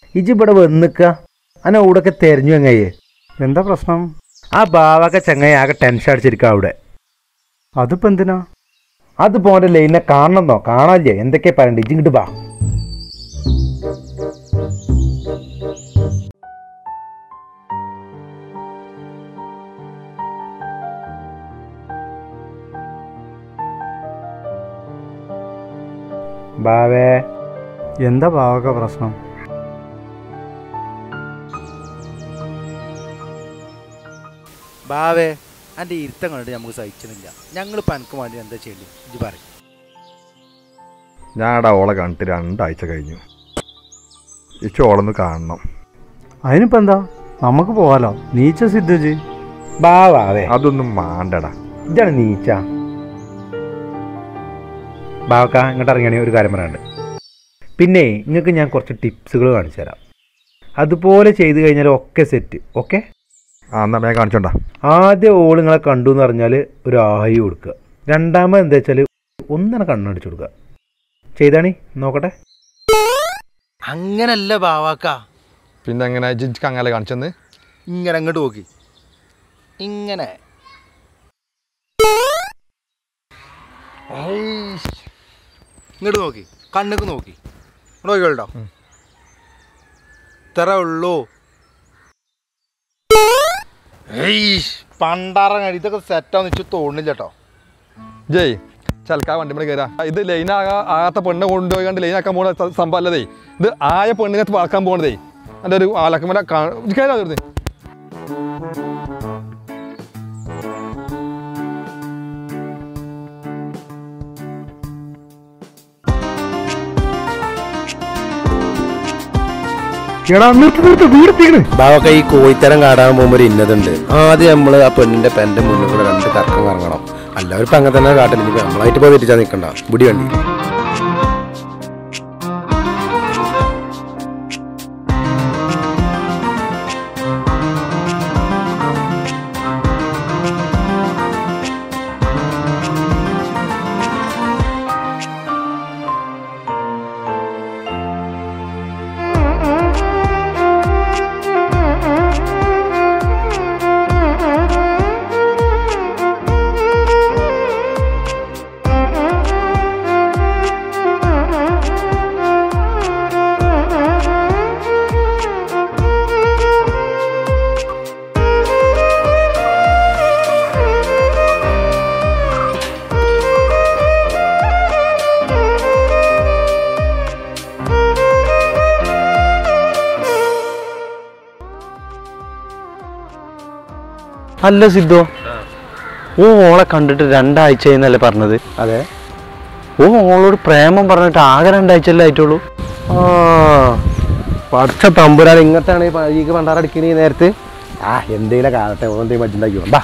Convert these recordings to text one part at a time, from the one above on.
ഇജ് ഇവിടെ വന്നിക്ക അന്നെ അവിടെയൊക്കെ തെരഞ്ഞു എങ്ങയെ എന്താ പ്രശ്നം ആ ബാവൊക്കെ ചങ്ങായി ആകെ ടെൻഷൻ അടിച്ചിരിക്കുക അവിടെ അതിപ്പോ എന്തിനാ അത് പോന്റെ ലൈനെ കാണണമെന്നോ കാണാല്ലേ എന്തൊക്കെയാ പറയണ്ടേ ഇജ് ഇങ്ങോട്ട് ബാ ബാവേ എന്താ ഭാവക പ്രശ്നം ബാവേ എൻ്റെ ഇരുത്തം കണ്ടിട്ട് നമുക്ക് സഹിക്കുന്നില്ല ഞങ്ങൾ പനക്ക് വേണ്ടി എന്താ ചെയ്യല് ഇജ് പറയും ഞാടാ ഓളെ കണ്ടിട്ട് രണ്ടാഴ്ച കഴിഞ്ഞു ഇച്ച് ഓളൊന്ന് കാണണം അതിനിപ്പോ എന്താ നമുക്ക് പോവാലോ നീച്ച സിദ്ധുജി ബാവാവേ അതൊന്നും മാണ്ടടാ ഇതാണ് നീച്ച ബാവക്ക ഇങ്ങോട്ട് ഇറങ്ങിയാണെങ്കിൽ ഒരു കാര്യം പറയാനുണ്ട് പിന്നെ നിങ്ങൾക്ക് ഞാൻ കുറച്ച് ടിപ്സുകൾ കാണിച്ചു തരാം അതുപോലെ ചെയ്തു കഴിഞ്ഞാൽ ഒക്കെ സെറ്റ് ഓക്കെ ആ എന്നാ ഞാൻ കാണിച്ചോണ്ടാ ആദ്യം ഓൾ നിങ്ങളെ കണ്ടു എന്ന് പറഞ്ഞാൽ ഒരു ആയി കൊടുക്കുക രണ്ടാമത് എന്താ വെച്ചാൽ ഒന്നിനെ കണ്ണടിച്ചു കൊടുക്കുക ചെയ്താണി നോക്കട്ടെ അങ്ങനല്ല ബാവാക്ക പിന്നെ എങ്ങനെ ജിജ്ക്ക് അങ്ങനെ കാണിച്ചെന്ന് ഇങ്ങനെ അങ്ങോട്ട് നോക്കി ഇങ്ങനെ ഇങ്ങോട്ട് നോക്കി കണ്ണുക്ക് നോക്കി ഇങ്ങോട്ട് നോക്കിയോട്ടോ ഇത്ര ഉള്ളൂ പണ്ടാറ കഴി ഇതൊക്കെ സെറ്റാന്ന് വെച്ച് തോന്നില്ല കേട്ടോ ജയ് ചൽക്കാ വണ്ടി മേലെ കയറാ ഇത് ലൈൻ ആകാ ആകാത്ത പെണ്ണ് കൊണ്ടുപോയി കണ്ട് ലൈൻ ആക്കാൻ പോണ സ- സംഭവം അല്ലതേ ഇത് ആയ പെണ്ണിനകത്ത് വളക്കാൻ പോണതേ എൻ്റെ ഒരു ആലക്കമല കയറാ വെറുതെ എടാ നിർത്തി നിർത്തി വീർത്തിക്കണ് ബാവൊക്കെ ഈ കോഴിത്തരം കാടാൻ പോകുമ്പോൾ ഒരു ഇന്നതുണ്ട് ആദ്യം നമ്മൾ ആ പെണ്ണിന്റെ പെന്റെ മുന്നിൽ കൂടെ രണ്ട് കറക്കം കറങ്ങണം എല്ലാവരും ഇപ്പം അങ്ങനെ തന്നെ കാട്ടില്ല ഇനിയിപ്പോൾ നമ്മളായിട്ട് പോയി തെറ്റിച്ചാൽ നിൽക്കണ്ട ബുടി വണ്ടി അല്ല സിദ്ധു ഓ ഓളെ കണ്ടിട്ട് രണ്ടാഴ്ച എന്നല്ലേ പറഞ്ഞത് അതെ ഓ ഓളോട് പ്രേമം പറഞ്ഞിട്ട് ആകെ രണ്ടാഴ്ചയല്ലേ ആയിട്ടുള്ളൂ ആ പഠിച്ച തമ്പുരാൻ ഇങ്ങനത്താണ് ഈ പ- ഈ പണ്ടാറടിക്കണ ഈ നേരത്ത് ആ എന്തെങ്കിലും കാലത്തെ എന്തെങ്കിലും മറ്റുണ്ടാക്കി ബാ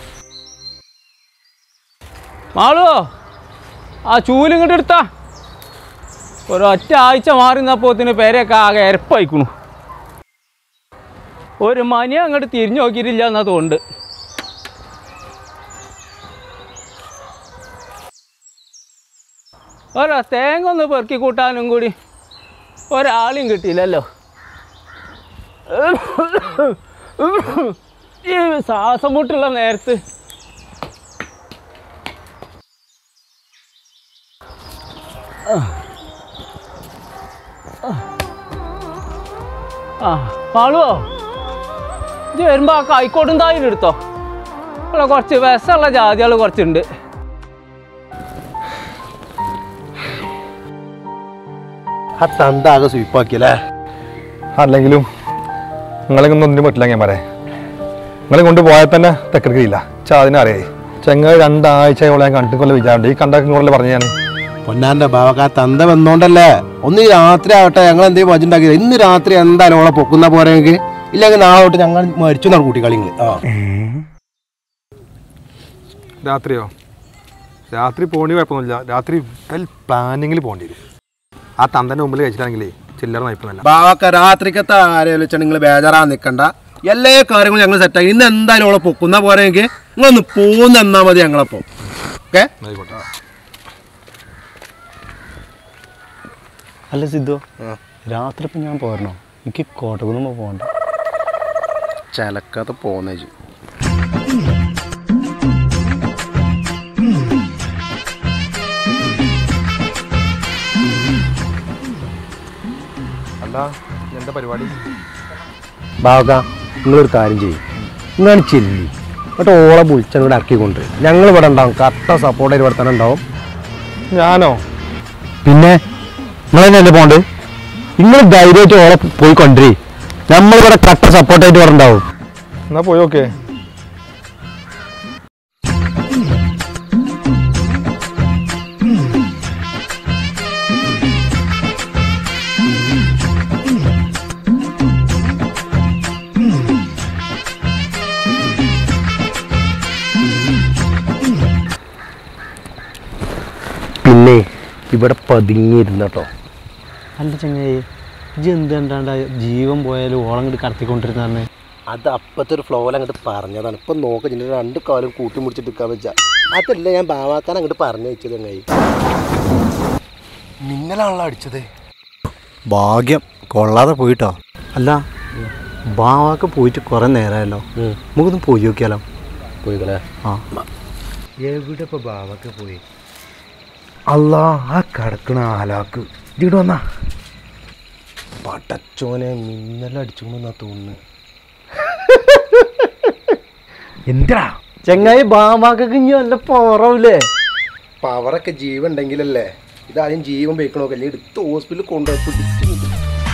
മാളോ ആ ചൂലിങ്ങോട്ട് എടുത്താ ഒരൊറ്റ ആഴ്ച മാറി നിന്നപ്പോത്തിന് പേരെയൊക്കെ ആകെ എരപ്പായിക്കണു ഒരു മനി അങ്ങോട്ട് തിരിഞ്ഞു നോക്കിയിട്ടില്ല എന്നാ തോന്നുന്നുണ്ട് ഓരോ തേങ്ങ ഒന്ന് പെറുക്കി കൂട്ടാനും കൂടി ഒരാളെയും കിട്ടിയില്ലല്ലോ ഈ ശ്വാസം മുട്ടുള്ള നേരത്ത് ആ മാളുവോ ഇത് വരുമ്പോ ആ കൈക്കോട്ടും തായും എടുത്തോ ഇവിടെ കുറച്ച് വിഷമുള്ള ജാതികൾ കുറച്ചുണ്ട് ആ തന്ത ആകെ സ്വീപ്പാക്കിയല്ലേ അല്ലെങ്കിലും നിങ്ങളെ ഒന്നും ഒന്നിനും പറ്റില്ല ഞാൻ പറയാം നിങ്ങളെ കൊണ്ട് പോയാൽ തന്നെ തെക്കറിയില്ല ചാതിനെ അറിയേ ചെങ്ങ രണ്ടാഴ്ച ഓളെ ഞാൻ കണ്ടു കൊല്ലം വിചാരിച്ചു ഈ കണ്ടാക്കി കൊല്ലം പറഞ്ഞു ഞാൻ പൊന്നാന്റെ ബാവക്ക ആ തന്ത വന്നോണ്ടല്ലേ ഒന്ന് രാത്രി ആവട്ടെ ഞങ്ങൾ എന്തെങ്കിലും വച്ചുണ്ടാക്കിയത് ഇന്ന് രാത്രി എന്തായാലും ഓളെ പൊക്കുന്ന പോരെങ്കിൽ ഇല്ലെങ്കിൽ നാളെ തൊട്ട് ഞങ്ങൾ മരിച്ചു എന്നാണ് കൂട്ടിക്കളിങ്ങൾ ആ രാത്രിയോ രാത്രി പോണി കുഴപ്പമൊന്നുമില്ല രാത്രി വെൽ പ്ലാനിങ്ങിൽ പോകേണ്ടി വരും ആ തന്തൻ്റെ മുമ്പിൽ കഴിച്ചിട്ടാണെങ്കിലേ ചില്ലറ നയിപ്പൊന്നുമല്ല ബാവക്ക രാത്രിക്കത്തെ ആരെയും വെച്ചാൽ നിങ്ങൾ ബേജാറാൻ നിൽക്കണ്ട എല്ലാ കാര്യങ്ങളും ഞങ്ങൾ സെറ്റാക്കി ഇന്ന് എന്തായാലും ഓളെ പൊക്കുന്ന പോരെങ്കിൽ നിങ്ങളൊന്ന് പോന്ന് എന്നാ മതി ഞങ്ങളപ്പോൾ ഓക്കെ ആയിക്കോട്ടെ അല്ല സിദ്ധു രാത്രി ഇപ്പം ഞാൻ പോരണോ എനിക്ക് കോട്ടകുന്ന് പോകണ്ട ചിലക്കാതെ പോന്നേജ് അല്ല എന്താ പരിപാടി ബാവക നിങ്ങളൊരു കാര്യം ചെയ്യും നിങ്ങൾ ചെല്ലി എന്നിട്ട് ഓളെ വിളിച്ചാൽ ഇവിടെ ഇറക്കിക്കൊണ്ട് ഞങ്ങൾ ഇവിടെ ഉണ്ടാവും കറക്റ്റ സപ്പോർട്ട് ഇവിടെ തന്നെ ഉണ്ടാവും ഞാനോ പിന്നെ നിങ്ങൾ തന്നെയല്ലേ പോണ്ട് നിങ്ങൾ ധൈര്യമായിട്ട് ഓളെ പോയി കൊണ്ടുവരി നമ്മളിവിടെ കട്ട സപ്പോർട്ടായിട്ട് ഇവിടെ ഉണ്ടാവും എന്നാ പോയി ഓക്കെ പിന്നെ ഇവിടെ പതുങ്ങിയിരുന്നട്ടോ അല്ല ചങ്ങായി ഇജ്ജ് എന്ത് കണ്ടാണ്ട ജീവൻ പോയാലും ഓളം ഇങ്ങോട്ട് കടത്തിക്കൊണ്ടിരുന്നാണ് അത് അപ്പത്തെ ഒരു ഫ്ലോയിൽ അങ്ങോട്ട് പറഞ്ഞതാണ് ഇപ്പം നോക്ക ഇതിൻ്റെ രണ്ട് കാലം കൂട്ടി മുടിച്ചിട്ട് നിൽക്കാൻ വെച്ചാൽ അതല്ല ഞാൻ ബാവാക്കാൻ അങ്ങോട്ട് പറഞ്ഞു വെച്ചത് ചങ്ങായി മിന്നലാണല്ലോ അടിച്ചത് ഭാഗ്യം കൊള്ളാതെ പോയിട്ടോ അല്ല ബാവാക്ക് പോയിട്ട് കുറേ നേരമായല്ലോ നമുക്കൊന്ന് പോയി നോക്കിയാലോ പോയിക്കളെ ആ എവിടെ ഇപ്പൊ ബാവൊക്കെ പോയി അല്ലാ ആ കിടക്കണ ആലാക്ക് ഇങ്ങോട്ട് വന്നാ പടച്ചോനെ മിന്നലടിച്ചോന്നാ തോന്നുന്നു എന്താ ചങ്ങായി ബാവാക്കൊക്കെ ഇനി വല്ല പോറാവൂലേ പവറൊക്കെ ജീവൻ ഉണ്ടെങ്കിലല്ലേ ഇതാദ്യം ജീവൻ വെക്കണമൊക്കെ അല്ലേ എടുത്ത് ഹോസ്പിറ്റലിൽ കൊണ്ടുപോയി പിടിച്ച് നിൽക്കും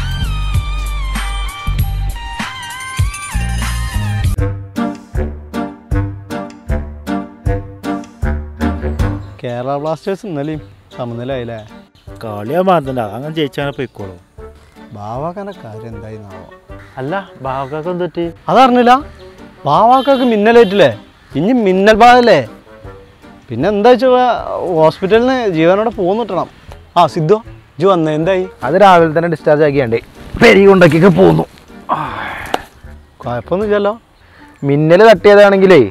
കേരള ബ്ലാസ്റ്റേഴ്സ് ഇന്നലെയും സമനിലയായില്ലേ കളിയാ മാറ്റണ്ട അങ്ങനെ ജയിച്ചാൽ പോയിക്കോളൂ ബാവാക്കാൻ്റെ കാര്യം എന്തായിന്നാവോ അല്ല ബാവാക്കൊക്കെ എന്തൊറ്റി അതറിഞ്ഞില്ല ബാവാക്കൊക്കെ മിന്നലേറ്റില്ലേ ഇനി മിന്നൽ ബാധല്ലേ പിന്നെ എന്താ വെച്ചാൽ ഹോസ്പിറ്റലിന് ജീവനോടെ പോന്നു കിട്ടണം ആ സിദ്ധു ജു വന്നേ എന്തായി അത് രാവിലെ തന്നെ ഡിസ്ചാർജ് ആക്കിയാണ്ടേ പെരി കൊണ്ടാക്കിയൊക്കെ പോന്നു കുഴപ്പമൊന്നുമില്ലല്ലോ മിന്നൽ തട്ടിയതാണെങ്കിലേ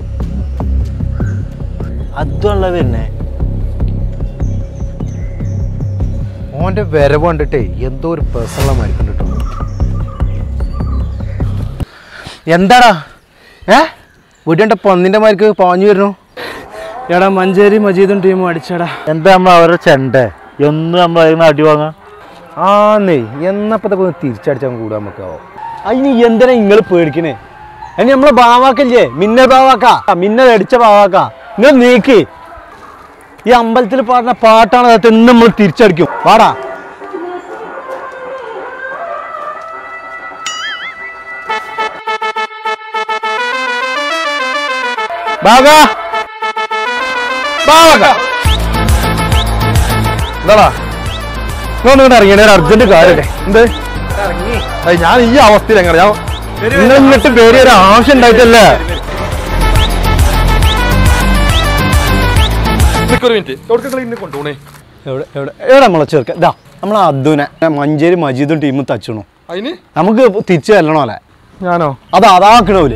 അതുള്ള പിന്നെ ഓന്റെ വരവ് കണ്ടിട്ടേ എന്തോ ഒരു പേഴ്സണൽ മരിക്കണ്ട കേട്ടോ എന്താടാ ഏ വീട്ടിൻ്റെ പന്നിന്റെ മാർക്ക് പാഞ്ഞു വരുന്നു എടാ മഞ്ചേരി മജീദും ടീമും അടിച്ചടാ എന്താ നമ്മൾ അവരുടെ ചെണ്ടേ എന്നും നമ്മൾ അതിന് അടി വാങ്ങാം ആന്നേ എന്നപ്പത്തെ തിരിച്ചടിച്ചാൽ കൂടാൻ നമുക്കാവോ അതിന് എന്തിനാ നിങ്ങൾ പേടിക്കണേ അതിന് നമ്മളെ ബാവാക്കല്ലേ മിന്നൽ ബാവാക്ക മിന്നൽ അടിച്ച ബാവാക്ക നിങ്ങൾ നീക്കി ഈ അമ്പലത്തിൽ പാടുന്ന പാട്ടാണ് അത് എന്ന് നമ്മൾ തിരിച്ചടിക്കും വാടാ ബാഗാ ബാഗാ എന്താടാ ഇങ്ങോട്ട് ഇറങ്ങിയ ഒരു അർജന്റ് കാര്യല്ലേ എന്ത് ഏയ് ഞാൻ ഈ അവസ്ഥയിൽ എങ്ങനെ ഞാൻ നിങ്ങൾ ഇങ്ങോട്ട് പേര് ഒരു ആവശ്യം ഉണ്ടായിട്ടല്ലേ നിക്കൊരു മിനിറ്റ് എവിടെ ഇന്നെ കൊണ്ടുപോണേ എവിടെ എവിടെ എവിടെ നമ്മളെ ചേർക്ക ഇതാ നമ്മളെ അദ്ദുനെ മഞ്ചേരി മജീദും ടീമും തച്ചണു അതിന് നമുക്ക് തിരിച്ചു തരണോ അല്ലേ ഞാനോ അത് അതാക്കണോല്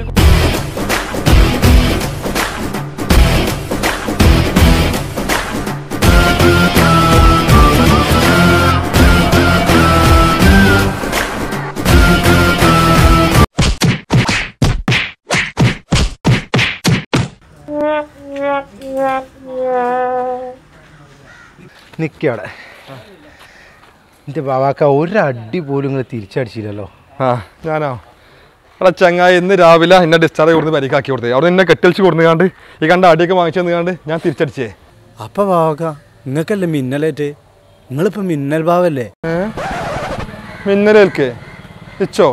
നിക്കവിടെ എൻ്റെ ബാവാക്ക ഒരു അടി പോലും നിങ്ങൾ തിരിച്ചടിച്ചില്ലല്ലോ ആ ഞാനോ എടാ ചങ്ങായി ഇന്ന് രാവിലെ എന്നെ ഡിസ്ചാർജ് കൊടുത്ത് പരിക്കാക്കി കൊടുത്തേ അവിടെ എന്നെ കെട്ടലിച്ച് കൊടുത്തുകാണ്ട് ഈ കണ്ട അടിയൊക്കെ വാങ്ങിച്ചു തന്നുകാണ്ട് ഞാൻ തിരിച്ചടിച്ചേ അപ്പൊ ബാവക്ക നിങ്ങൾക്കല്ലേ മിന്നലേറ്റ് നിങ്ങളിപ്പോ മിന്നൽ ബാവല്ലേ മിന്നലേൽക്കേ ഇച്ചോ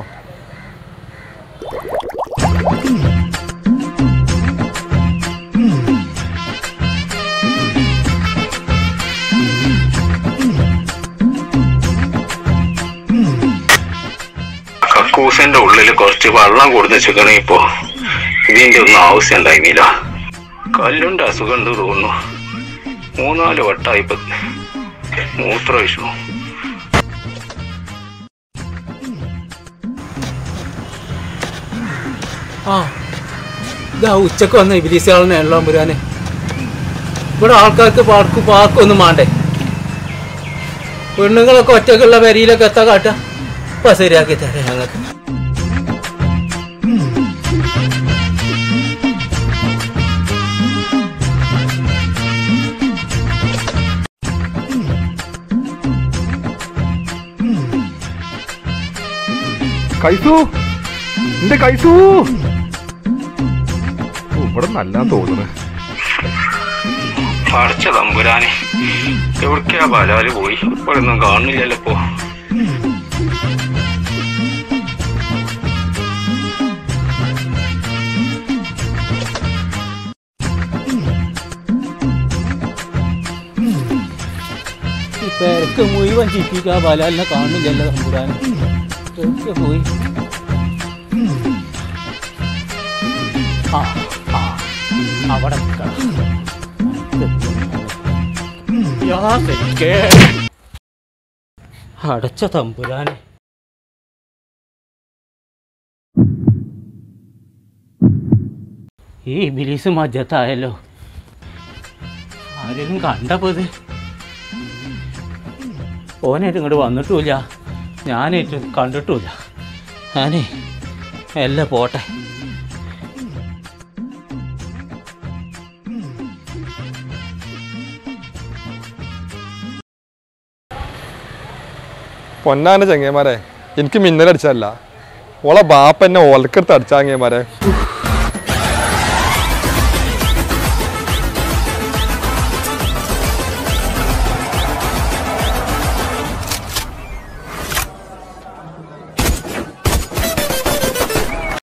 കക്കൂസിന്റെ ഉള്ളിൽ കുറച്ച് വെള്ളം കൊടുത്ത് വെച്ചിക്കണേ ഇപ്പോ ഇതിന്റെ ഒന്നും ആവശ്യം ഉണ്ടായിരുന്നില്ല കല്ലുണ്ട് അസുഖം ഉണ്ട് തോന്നുന്നു മൂന്നാല് വട്ടായി ഇപ്പൊ മൂത്ര വിഷു ആ ഇതാ ഉച്ചക്ക് വന്ന ഇബിലീസുകളെ എല്ലാം പുരാന് ഇവിടെ ആൾക്കാർക്ക് പാർക്ക് പാർക്കൊന്നും വേണ്ടേ പെണ്ണുങ്ങളൊക്കെ ഒറ്റക്കുള്ള വരിയിലൊക്കെ എത്താ കാട്ടുക ഇപ്പൊ ശരിയാക്കി തരാം ഞങ്ങൾക്ക് കൈസു എന്റെ കൈസു ഓ, ഇവിടെ നല്ല തോന്നുന്നു പഠിച്ച തമ്പുരാനെ എവിടേക്കാ ബലാല് പോയി ഇവിടെ ഒന്നും കാണുന്നില്ലല്ലോ ഇപ്പോ ഈ പേരക്ക് മുഴുവൻ ചിറ്റിക്കാ ബലാലിനെ കാണില്ലല്ലോ തമ്പുരാൻ എവിടേക്കാ പോയി ആ ആ അവിടെ നിക്കണം. യാ ശരിക്കേ. അടച്ച തമ്പുരാനെ ഈ ബിലീസ് മജ്ജത്തായല്ലോ ആരെങ്കിലും കണ്ടപ്പോ ഇത് ഓനായിട്ട് ഇങ്ങോട്ട് വന്നിട്ടുമില്ല ഞാനായിട്ട് കണ്ടിട്ടുമില്ല ഞാനേ എല്ലാം പോട്ടെ പൊന്നാന്റെ ചെങ്ങന്മാരെ എനിക്ക് മിന്നലടിച്ചല്ല ഓളെ ബാപ്പ എന്നെ ഓലക്കെടുത്ത് അടിച്ചാങ്ങിയമാരെ